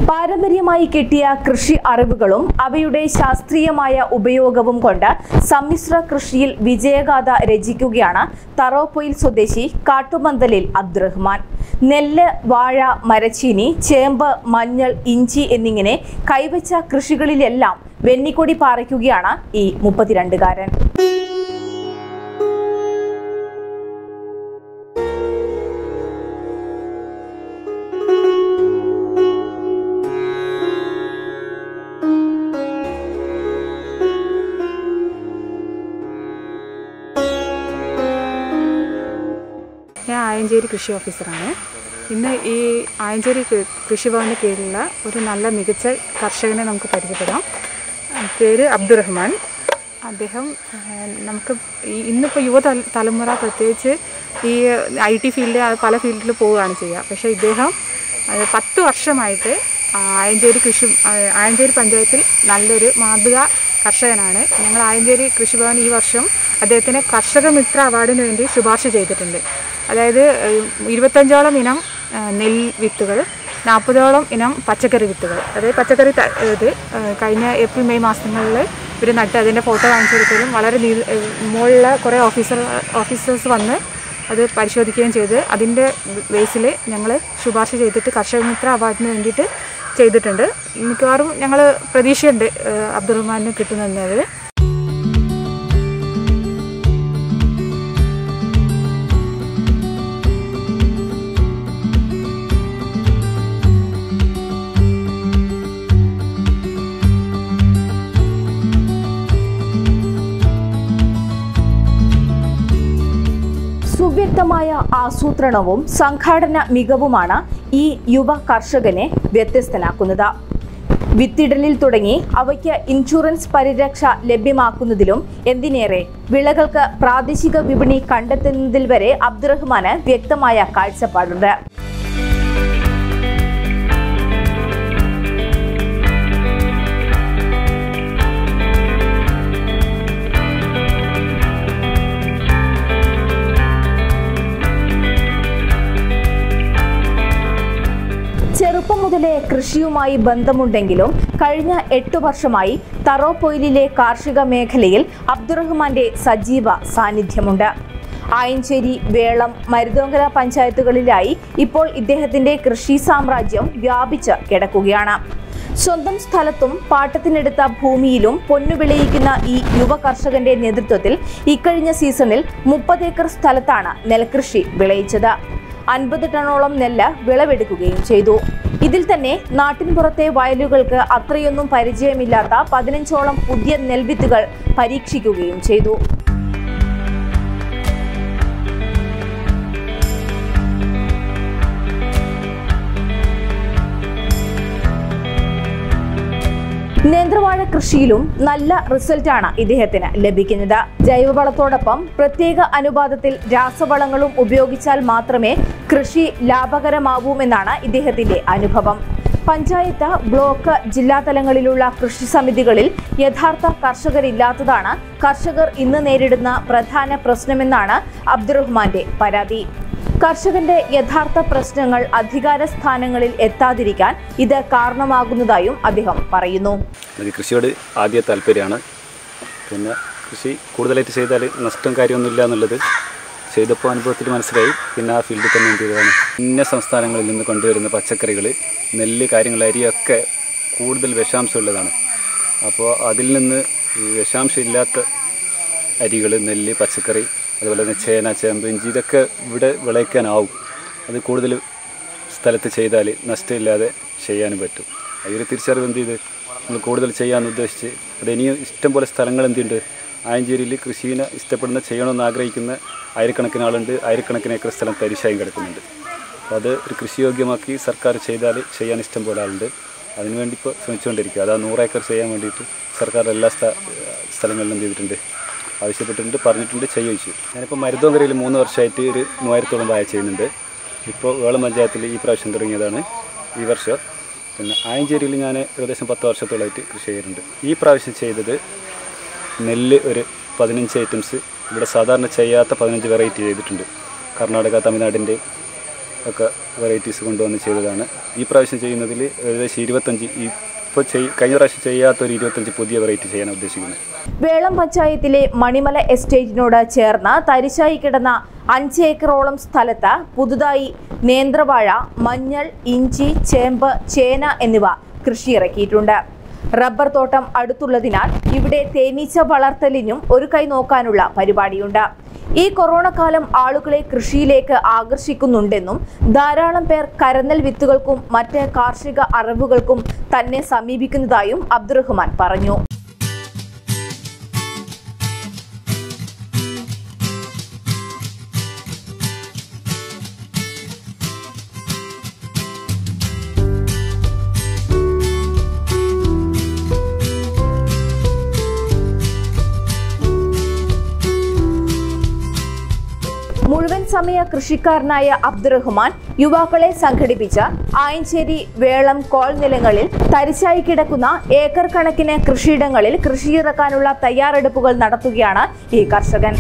പാരമ്പര്യമായി കിട്ടിയ കൃഷി അറിവുകളും അവയുടെ ശാസ്ത്രീയമായ ഉപയോഗവും കൊണ്ട് സമ്മിശ്ര കൃഷിയിൽ വിജയഗാഥ രചിക്കുകയാണ് തറോപ്പൊയിൽ സ്വദേശി കാട്ടുമന്തലിൽ അബ്ദുറഹ്മാൻ നെല്ല് വാഴ മരച്ചീനി ചേമ്പ് മഞ്ഞൾ ഇഞ്ചി എന്നിങ്ങനെ കൈവച്ച കൃഷികളിലെല്ലാം വെന്നിക്കൊടി പാറിക്കുകയാണ് ഈ മുപ്പത്തിരണ്ടുകാരൻ ഞാൻ ആയഞ്ചേരി കൃഷി ഓഫീസറാണ് ഇന്ന് ഈ ആയഞ്ചേരി കൃ- കൃഷിഭവന് കീഴിലുള്ള ഒരു നല്ല മികച്ച കർഷകനെ നമുക്ക് പരിചയപ്പെടാം ആ, പേര് അബ്ദുറഹ്മാൻ അദ്ദേഹം ആ, നമുക്ക് ഈ ഇന്നിപ്പോൾ യുവ തല- തലമുറ പ്രത്യേകിച്ച് ഈ ഐ ടി ഫീൽഡ് പല ഫീൽഡിൽ പോവുകയാണ് ചെയ്യുക പക്ഷേ ഇദ്ദേഹം ആ, പത്ത് വർഷമായിട്ട് ആയഞ്ചേരി കൃഷി ആ, ആയഞ്ചേരി പഞ്ചായത്തിൽ നല്ലൊരു മാതൃക കർഷകനാണ് ഞങ്ങൾ ആയഞ്ചേരി കൃഷിഭവൻ ഈ വർഷം അദ്ദേഹത്തിന് കർഷക മിത്ര അവാർഡിന് വേണ്ടി ശുപാർശ ചെയ്തിട്ടുണ്ട് അതായത് ഏഹ്, ഇരുപത്തഞ്ചോളം ഇനം ആ, നെൽ വിത്തുകൾ നാൽപ്പതോളം ഇനം പച്ചക്കറി വിത്തുകൾ അതായത് പച്ചക്കറി ത- ഇത് ഏഹ്, കഴിഞ്ഞ ഏപ്രിൽ മെയ് മാസങ്ങളിൽ ഇവർ നട്ട് അതിൻ്റെ ഫോട്ടോ കാണിച്ചു കൊടുക്കലും വളരെ നീ മുകളിലുള്ള കുറേ ഓഫീസർ ഓഫീസേഴ്സ് വന്ന് അത് പരിശോധിക്കുകയും ചെയ്ത് അതിൻ്റെ ബേസിൽ ഞങ്ങൾ ശുപാർശ ചെയ്തിട്ട് കർഷക മിത്ര അവാർഡിന് വേണ്ടിയിട്ട് ചെയ്തിട്ടുണ്ട് മിക്കവാറും ഞങ്ങൾ പ്രതീക്ഷയുണ്ട് ഏഹ്, അബ്ദുറഹ്മാനിന് കിട്ടുന്നത് സുവ്യക്തമായ ആസൂത്രണവും സംഘാടന മികവുമാണ് ഈ യുവ കർഷകനെ വ്യത്യസ്തനാക്കുന്നത് വിത്തിടലിൽ തുടങ്ങി അവയ്ക്ക് ഇൻഷുറൻസ് പരിരക്ഷ ലഭ്യമാക്കുന്നതിലും എന്തിനേറെ വിളകൾക്ക് പ്രാദേശിക വിപണി കണ്ടെത്തുന്നതിൽ വരെ അബ്ദുറഹ്മാന് വ്യക്തമായ കാഴ്ചപ്പാടുണ്ട് ചെറുപ്പം മുതലേ കൃഷിയുമായി ബന്ധമുണ്ടെങ്കിലും കഴിഞ്ഞ എട്ടു വർഷമായി തറോപ്പൊയിലിലെ കാർഷിക മേഖലയിൽ അബ്ദുറഹ്മാന്റെ സജീവ സാന്നിധ്യമുണ്ട് ആയഞ്ചേരി വേളം മരുതോങ്കര പഞ്ചായത്തുകളിലായി ഇപ്പോൾ ഇദ്ദേഹത്തിന്റെ കൃഷി സാമ്രാജ്യം വ്യാപിച്ച് കിടക്കുകയാണ് സ്വന്തം സ്ഥലത്തും പാട്ടത്തിനെടുത്ത ഭൂമിയിലും പൊന്നു വിളയിക്കുന്ന ഈ യുവ കർഷകന്റെ നേതൃത്വത്തിൽ ഇക്കഴിഞ്ഞ സീസണിൽ മുപ്പത് ഏക്കർ സ്ഥലത്താണ് നെൽകൃഷി വിളയിച്ചത് അൻപത് ടണ്ണോളം നെല്ല് വിളവെടുക്കുകയും ചെയ്തു ഇതിൽ തന്നെ നാട്ടിൻപുറത്തെ വയലുകൾക്ക് അത്രയൊന്നും പരിചയമില്ലാത്ത പതിനഞ്ചോളം പുതിയ നെൽവിത്തുകൾ പരീക്ഷിക്കുകയും ചെയ്തു നേന്ത്രവാഴ കൃഷിയിലും നല്ല റിസൾട്ടാണ് ഇദ്ദേഹത്തിന് ലഭിക്കുന്നത് ജൈവവളത്തോടൊപ്പം പ്രത്യേക അനുപാതത്തിൽ രാസവളങ്ങളും ഉപയോഗിച്ചാൽ മാത്രമേ കൃഷി ലാഭകരമാവൂമെന്നാണ് ഇദ്ദേഹത്തിന്റെ അനുഭവം പഞ്ചായത്ത് ബ്ലോക്ക് ജില്ലാ തലങ്ങളിലുള്ള കൃഷി സമിതികളിൽ യഥാർത്ഥ കർഷകരില്ലാത്തതാണ് കർഷകർ ഇന്ന് നേരിടുന്ന പ്രധാന പ്രശ്നമെന്നാണ് അബ്ദുറഹ്മാന്റെ പരാതി കർഷകന്റെ യഥാർത്ഥ പ്രശ്നങ്ങൾ അധികാര സ്ഥാനങ്ങളിൽ എത്താതിരിക്കാൻ ഇത് കാരണമാകുന്നതായും അദ്ദേഹം പറയുന്നു എനിക്ക് കൃഷിയോട് ആദ്യ താല്പര്യമാണ് പിന്നെ കൃഷി കൂടുതലായിട്ട് ചെയ്താൽ നഷ്ടം കാര്യമൊന്നുമില്ല എന്നുള്ളത് ചെയ്തപ്പോൾ അനുഭവത്തിൽ മനസ്സിലായി പിന്നെ ആ ഫീൽഡിൽ തന്നെ എന്ത് ചെയ്തതാണ് ഇന്ന സംസ്ഥാനങ്ങളിൽ നിന്ന് കൊണ്ടുവരുന്ന പച്ചക്കറികൾ നെല്ല് കാര്യങ്ങൾ അരിയൊക്കെ കൂടുതൽ വിഷാംശമുള്ളതാണ് അപ്പോൾ അതിൽ നിന്ന് ഈ വിഷാംശം ഇല്ലാത്ത അരികൾ നെല്ല് പച്ചക്കറി അതുപോലെ തന്നെ ചേന ചേമ്പ് ഇഞ്ചി ഇതൊക്കെ ഇവിടെ വിളയിക്കാനാവും അത് കൂടുതൽ സ്ഥലത്ത് ചെയ്താൽ നഷ്ടമില്ലാതെ ചെയ്യാനും പറ്റും ആ ഒരു തിരിച്ചറിവ് എന്ത് ചെയ്ത് നമ്മൾ കൂടുതൽ ചെയ്യാമെന്ന് ഉദ്ദേശിച്ച് അത് ഇനിയും ഇഷ്ടംപോലെ സ്ഥലങ്ങൾ എന്തുണ്ട് ആയഞ്ചേരിയിൽ കൃഷിനെ ഇഷ്ടപ്പെടുന്ന ചെയ്യണമെന്ന് ആഗ്രഹിക്കുന്ന ആയിരക്കണക്കിന് ആളുണ്ട് ആയിരക്കണക്കിന് ഏക്കർ സ്ഥലം തരിശായും കിടക്കുന്നുണ്ട് അപ്പോൾ അത് ഒരു കൃഷിയോഗ്യമാക്കി സർക്കാർ ചെയ്താൽ ചെയ്യാൻ ഇഷ്ടം പോലെ ആളുണ്ട് അതിനുവേണ്ടി ഇപ്പോൾ ശ്രമിച്ചുകൊണ്ടിരിക്കുക അത് ആ നൂറ് ഏക്കർ ചെയ്യാൻ വേണ്ടിയിട്ട് സർക്കാർ എല്ലാ സ്ഥ- സ്ഥലങ്ങളിലും എന്ത് ചെയ്തിട്ടുണ്ട് ആവശ്യപ്പെട്ടിട്ടുണ്ട് പറഞ്ഞിട്ടുണ്ട് ചെയ്യിച്ചു ഞാനിപ്പോൾ മരുതോങ്കരയിൽ മൂന്ന് വർഷമായിട്ട് ഒരു മൂവായിരത്തോളം വായ ചെയ്യുന്നുണ്ട് ഇപ്പോൾ വേളം പഞ്ചായത്തിൽ ഈ പ്രാവശ്യം തുടങ്ങിയതാണ് ഈ വർഷം പിന്നെ ആയഞ്ചേരിയിൽ ഞാൻ ഏകദേശം പത്ത് വർഷത്തോളമായിട്ട് കൃഷി ചെയ്യുന്നുണ്ട് ഈ പ്രാവശ്യം ചെയ്തത് നെല്ല് ഒരു പതിനഞ്ച് ഐറ്റംസ് ഇവിടെ സാധാരണ ചെയ്യാത്ത പതിനഞ്ച് വെറൈറ്റി ചെയ്തിട്ടുണ്ട് കർണാടക തമിഴ്നാടിൻ്റെ ഒക്കെ വെറൈറ്റീസ് കൊണ്ടുവന്ന് ചെയ്തതാണ് ഈ പ്രാവശ്യം ചെയ്യുന്നതിൽ ഏകദേശം ഇരുപത്തഞ്ച് ഇപ്പോൾ ചെയ് കഴിഞ്ഞ പ്രാവശ്യം ചെയ്യാത്തൊരു ഇരുപത്തഞ്ച് പുതിയ വെറൈറ്റി ചെയ്യാൻ ഉദ്ദേശിക്കുന്നത് വേളം പഞ്ചായത്തിലെ മണിമല എസ്റ്റേറ്റിനോട് ചേർന്ന് തരിശായി കിടന്ന അഞ്ച് ഏക്കറോളം സ്ഥലത്ത് പുതുതായി നേന്ത്രവാഴ മഞ്ഞൾ ഇഞ്ചി ചേമ്പ് ചേന എന്നിവ കൃഷിയിറക്കിയിട്ടുണ്ട് റബ്ബർ തോട്ടം അടുത്തുള്ളതിനാൽ ഇവിടെ തേനീച്ച വളർത്തലിനും ഒരു കൈ നോക്കാനുള്ള പരിപാടിയുണ്ട് ഈ കൊറോണ കാലം ആളുകളെ കൃഷിയിലേക്ക് ആകർഷിക്കുന്നുണ്ടെന്നും ധാരാളം പേർ കരന്നൽ വിത്തുകൾക്കും മറ്റ് കാർഷിക അറിവുകൾക്കും തന്നെ സമീപിക്കുന്നതായും അബ്ദുറഹ്മാൻ പറഞ്ഞു മുഴുവൻ സമയ കൃഷിക്കാരനായ അബ്ദുറഹ്മാൻ യുവാക്കളെ സംഘടിപ്പിച്ച് ആയഞ്ചേരി വേളം കോൾ നിലങ്ങളിൽ തരിശായി കിടക്കുന്ന ഏക്കർ കണക്കിന് കൃഷിയിടങ്ങളിൽ കൃഷിയിറക്കാനുള്ള തയ്യാറെടുപ്പുകൾ നടത്തുകയാണ് ഈ കർഷകൻ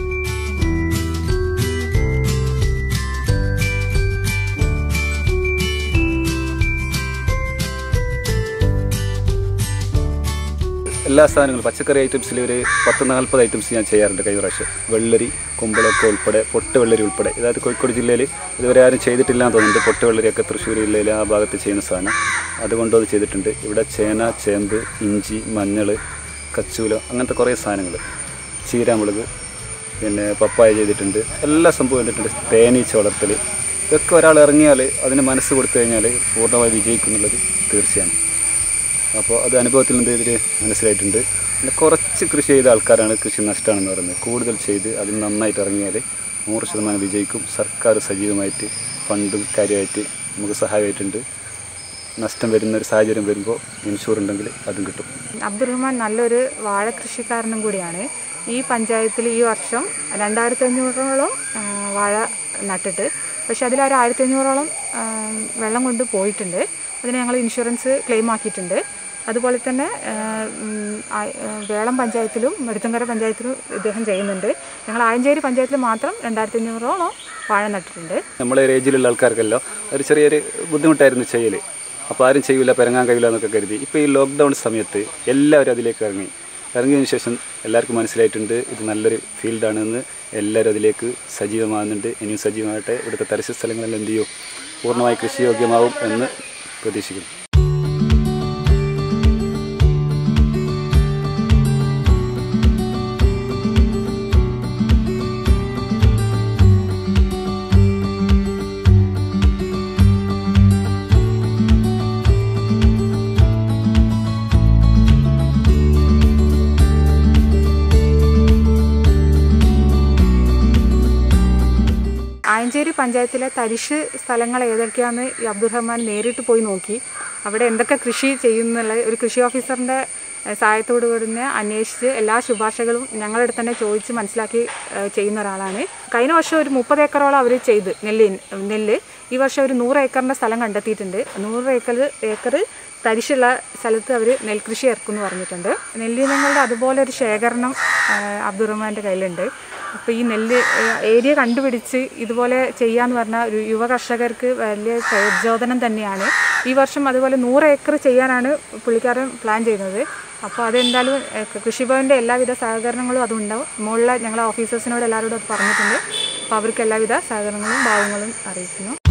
എല്ലാ സാധനങ്ങളും പച്ചക്കറി ഐറ്റംസിൽ ഒരു പത്ത് നാൽപ്പത് ഐറ്റംസ് ഞാൻ ചെയ്യാറുണ്ട് കഴിഞ്ഞ പ്രാവശ്യം വെള്ളരി കുമ്പളൊക്കെ ഉൾപ്പെടെ പൊട്ട് വെള്ളരി ഉൾപ്പെടെ അതായത് കോഴിക്കോട് ജില്ലയിൽ ഇതുവരെ ആരും ചെയ്തിട്ടില്ല എന്ന് തോന്നുന്നുണ്ട് പൊട്ട് വെള്ളരിയൊക്കെ തൃശ്ശൂർ ജില്ലയിൽ ആ ഭാഗത്ത് ചെയ്യുന്ന സാധനം അതുകൊണ്ട് അത് ചെയ്തിട്ടുണ്ട് ഇവിടെ ചേന ചേമ്പ് ഇഞ്ചി മഞ്ഞൾ കച്ചൂലം അങ്ങനത്തെ കുറേ സാധനങ്ങൾ ചീരാമുളക് പിന്നെ പപ്പായ ചെയ്തിട്ടുണ്ട് എല്ലാ സംഭവം ചെയ്തിട്ടുണ്ട് തേനീച്ച വളർത്തൽ ഇതൊക്കെ ഒരാൾ ഇറങ്ങിയാൽ അതിന് മനസ്സ് കൊടുത്തു കഴിഞ്ഞാൽ പൂർണ്ണമായി വിജയിക്കുന്നുള്ളത് തീർച്ചയാണ് അപ്പോൾ അത് അനുഭവത്തിൽ നിന്ന് ഇതിൽ മനസ്സിലായിട്ടുണ്ട് പിന്നെ കുറച്ച് കൃഷി ചെയ്ത ആൾക്കാരാണ് കൃഷി നഷ്ടമാണെന്ന് പറയുന്നത് കൂടുതൽ ചെയ്ത് അതിൽ നന്നായിട്ട് ഇറങ്ങിയാൽ നൂറ് ശതമാനം വിജയിക്കും സർക്കാർ സജീവമായിട്ട് ഫണ്ടും കാര്യമായിട്ട് നമുക്ക് സഹായമായിട്ടുണ്ട് നഷ്ടം വരുന്ന ഒരു സാഹചര്യം വരുമ്പോൾ ഇൻഷുർ ഉണ്ടെങ്കിൽ അതും കിട്ടും അബ്ദുറഹ്മാൻ നല്ലൊരു വാഴ കൃഷിക്കാരനും കൂടിയാണ് ഈ പഞ്ചായത്തിൽ ഈ വർഷം രണ്ടായിരത്തി അഞ്ഞൂറോളം ആ, വാഴ നട്ടിട്ട് പക്ഷെ അതിൽ ഒരു ആയിരത്തി അഞ്ഞൂറോളം ആ, വെള്ളം കൊണ്ട് പോയിട്ടുണ്ട് അതിന് ഞങ്ങൾ ഇൻഷുറൻസ് ക്ലെയിം ആക്കിയിട്ടുണ്ട് അതുപോലെ തന്നെ ആ, ഉം, ആ- ആ, വേളം പഞ്ചായത്തിലും മെടുത്തങ്കര പഞ്ചായത്തിലും ഇദ്ദേഹം ചെയ്യുന്നുണ്ട് ഞങ്ങൾ ആയഞ്ചേരി പഞ്ചായത്തിൽ മാത്രം രണ്ടായിരത്തി അഞ്ഞൂറോളം വാഴ നട്ടിട്ടുണ്ട് നമ്മളെ ഒരു ഏജിലുള്ള ആൾക്കാർക്കെല്ലാം ഒരു ചെറിയൊരു ബുദ്ധിമുട്ടായിരുന്നു ചെയ്യൽ അപ്പോൾ ആരും ചെയ്യില്ല പെരങ്ങാൻ കഴിയില്ല എന്നൊക്കെ കരുതി ഇപ്പോൾ ഈ ലോക്ക്ഡൗൺ സമയത്ത് എല്ലാവരും അതിലേക്ക് ഇറങ്ങി ഇറങ്ങിയതിന് ശേഷം എല്ലാവർക്കും മനസ്സിലായിട്ടുണ്ട് ഇത് നല്ലൊരു ഫീൽഡാണെന്ന് എല്ലാവരും അതിലേക്ക് സജീവമാകുന്നുണ്ട് ഇനിയും സജീവമായിട്ട് ഇവിടുത്തെ തരിശു സ്ഥലങ്ങളെല്ലാം എന്ത് ചെയ്യും പൂർണ്ണമായി കൃഷിയോഗ്യമാവും എന്ന് പ്രതീക്ഷിക്കുന്നു ആയഞ്ചേരി പഞ്ചായത്തിലെ തരിശ് സ്ഥലങ്ങൾ ഏതൊക്കെയാണെന്ന് ഈ അബ്ദുറഹ്മാൻ നേരിട്ട് പോയി നോക്കി അവിടെ എന്തൊക്കെ കൃഷി ചെയ്യുന്നുള്ള ഒരു കൃഷി ഓഫീസറിൻ്റെ ഏഹ്, സഹായത്തോടു കൂടി തന്നെ അന്വേഷിച്ച് എല്ലാ ശുപാർശകളും ഞങ്ങളുടെ അടുത്ത് തന്നെ ചോദിച്ച് മനസ്സിലാക്കി ഏഹ്, ചെയ്യുന്ന ഒരാളാണ് കഴിഞ്ഞ വർഷം ഒരു മുപ്പത് ഏക്കറോളം അവർ ചെയ്ത് നെല്ല് നെല്ല് ഈ വർഷം ഒരു നൂറ് ഏക്കറിൻ്റെ സ്ഥലം കണ്ടെത്തിയിട്ടുണ്ട് നൂറ് ഏക്കർ ഏക്കർ തരിശുള്ള സ്ഥലത്ത് അവർ നെൽകൃഷി ഇറക്കുമെന്ന് പറഞ്ഞിട്ടുണ്ട് നെല്ലിനങ്ങളുടെ അതുപോലെ ഒരു ശേഖരണം ഏഹ്, അബ്ദുറഹ്മാൻ്റെ കയ്യിലുണ്ട് അപ്പോൾ ഈ നെല്ല് ഏഹ്, ഏരിയ കണ്ടുപിടിച്ച് ഇതുപോലെ ചെയ്യാന്ന് പറഞ്ഞാൽ ഒരു യുവ കർഷകർക്ക് വലിയ പ്രചോദനം തന്നെയാണ് ഈ വർഷം അതുപോലെ നൂറ് ഏക്കർ ചെയ്യാനാണ് പുള്ളിക്കാരൻ പ്ലാൻ ചെയ്യുന്നത് അപ്പോൾ അതെന്തായാലും ഏഹ്, കൃഷിഭവൻ്റെ എല്ലാവിധ സഹകരണങ്ങളും അതുണ്ടാവും മുകളിലെ ഞങ്ങളെ ഓഫീസേഴ്സിനോട് എല്ലാവരോടും അത് പറഞ്ഞിട്ടുണ്ട് അപ്പോൾ അവർക്ക് എല്ലാവിധ സഹകരണങ്ങളും ഭാവങ്ങളും അറിയിക്കുന്നു